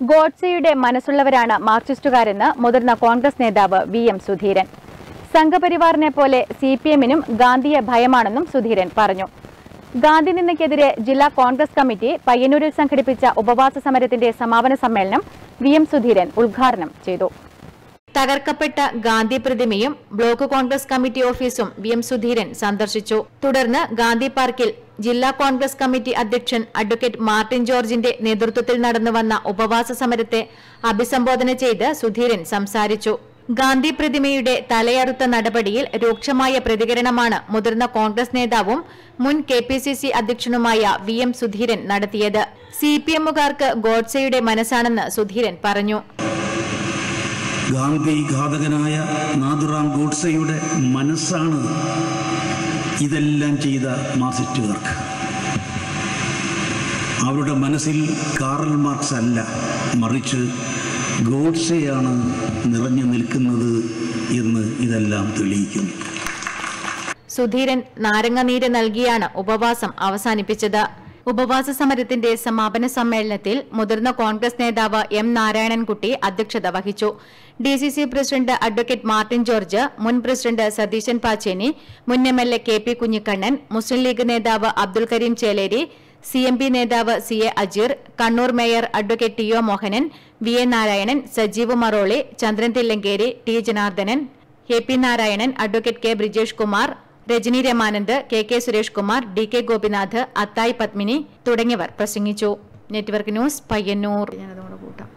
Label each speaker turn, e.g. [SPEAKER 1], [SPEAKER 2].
[SPEAKER 1] ഗോഡ്സെയുടെ മനസ്സുള്ളവരാണ് മാർക്സിസ്റ്റുകാരെന്ന് മുതിർന്ന കോൺഗ്രസ് നേതാവ് V M Sudheeran സംഘപരിവാറിനെ പോലെ സി പി എമ്മിനും ഗാന്ധിയെ ഭയമാണെന്നും സുധീരൻ പറഞ്ഞു ഗാന്ധി നിന്നയ്ക്കെതിരെ ജില്ലാ കോൺഗ്രസ് കമ്മിറ്റി പയ്യന്നൂരിൽ സംഘടിപ്പിച്ച ഉപവാസ സമരത്തിന്റെ സമാപന സമ്മേളനം വി എം സുധീരൻ ഉദ്ഘാടനം ചെയ്തു തകർക്കപ്പെട്ട ഗാന്ധി പ്രതിമയും ബ്ലോക്ക് കോൺഗ്രസ് കമ്മിറ്റി ഓഫീസും വി എം സുധീരൻ സന്ദർശിച്ചു തുടർന്ന് ഗാന്ധി പാർക്കിൽ ജില്ലാ കോൺഗ്രസ് കമ്മിറ്റി അധ്യക്ഷൻ അഡ്വക്കേറ്റ് മാർട്ടിൻ ജോർജിന്റെ നേതൃത്വത്തിൽ നടന്നുവന്ന ഉപവാസ സമരത്തെ അഭിസംബോധന ചെയ്ത് സുധീരൻ സംസാരിച്ചു ഗാന്ധി പ്രതിമയുടെ തലയറുത്ത നടപടിയിൽ രൂക്ഷമായ പ്രതികരണമാണ് മുതിർന്ന കോൺഗ്രസ് നേതാവും മുൻ കെ പി സി സി അധ്യക്ഷനുമായ വി എം സുധീരൻ നടത്തിയത് സി പി എമ്മുകാർക്ക് ഗോഡ്സെയുടെ മനസ്സാണെന്ന് സുധീരൻ പറഞ്ഞു
[SPEAKER 2] ഗാന്ധി ഘാതകനായ നാഥുറാം ഗോഡ്സെയുടെ മനസ്സാണ് ഇതെല്ലാം ചെയ്ത മാർസിസ്റ്റുകാർക്ക് അവരുടെ മനസ്സിൽ കാറൽ മാർക്സ് അല്ല മറിച്ച് ഗോഡ്സെയാണ് നിറഞ്ഞു നിൽക്കുന്നത് എന്ന് ഇതെല്ലാം തെളിയിക്കുന്നു
[SPEAKER 1] സുധീരൻ നാരങ്ങനീര് നൽകിയാണ് ഉപവാസം അവസാനിപ്പിച്ചത് ഉപവാസ സമരത്തിന്റെ സമാപന സമ്മേളനത്തിൽ മുതിർന്ന കോൺഗ്രസ് നേതാവ് എം നാരായണൻകുട്ടി അധ്യക്ഷത വഹിച്ചു D C C president advocate Martin George മുൻ പ്രസിഡന്റ് സതീശൻ പാച്ചേനി മുൻ M L A K P Kunhikannan Muslim League നേതാവ് Abdul Kareem Cheleri C M P നേതാവ് C A Ajeer Kannur mayor advocate T O Mohanan V A Narayanan Sajeev Maroli Chandran Thillankeri T Janardhanan A P Narayanan advocate K Brijesh Kumar Rajani Ramanand K K Suresh Kumar D K Gopinath Athayi Padmini തുടങ്ങിയവർ പ്രസംഗിച്ചു network news Payyanur ഞാനതുകൂടെ കൂട്ടാം